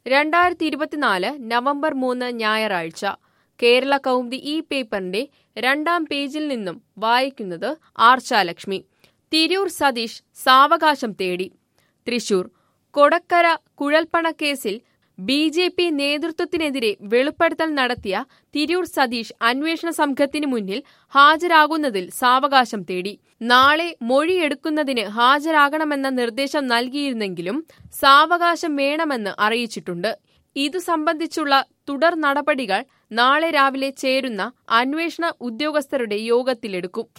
രണ്ടായിരത്തി ഇരുപത്തിനാല് നവംബർ മൂന്ന് ഞായറാഴ്ച കേരള കൗമുദി ഈ പേപ്പറിന്റെ രണ്ടാം പേജിൽ നിന്നും വായിക്കുന്നത് ആർച്ചാലക്ഷ്മി തിരൂർ സതീഷ് സാവകാശം തേടി തൃശൂർ കൊടക്കര കുഴൽപ്പണക്കേസിൽ ബി ജെ പി നേതൃത്വത്തിനെതിരെ വെളിപ്പെടുത്തൽ നടത്തിയ തിരൂർ സതീഷ് അന്വേഷണ സംഘത്തിന് മുന്നിൽ ഹാജരാകുന്നതിൽ സാവകാശം തേടി നാളെ മൊഴിയെടുക്കുന്നതിന് ഹാജരാകണമെന്ന നിർദ്ദേശം നൽകിയിരുന്നെങ്കിലും സാവകാശം വേണമെന്ന് അറിയിച്ചിട്ടുണ്ട് ഇതു സംബന്ധിച്ചുള്ള തുടർ നടപടികൾ നാളെ രാവിലെ ചേരുന്ന അന്വേഷണ ഉദ്യോഗസ്ഥരുടെ യോഗത്തിലെടുക്കും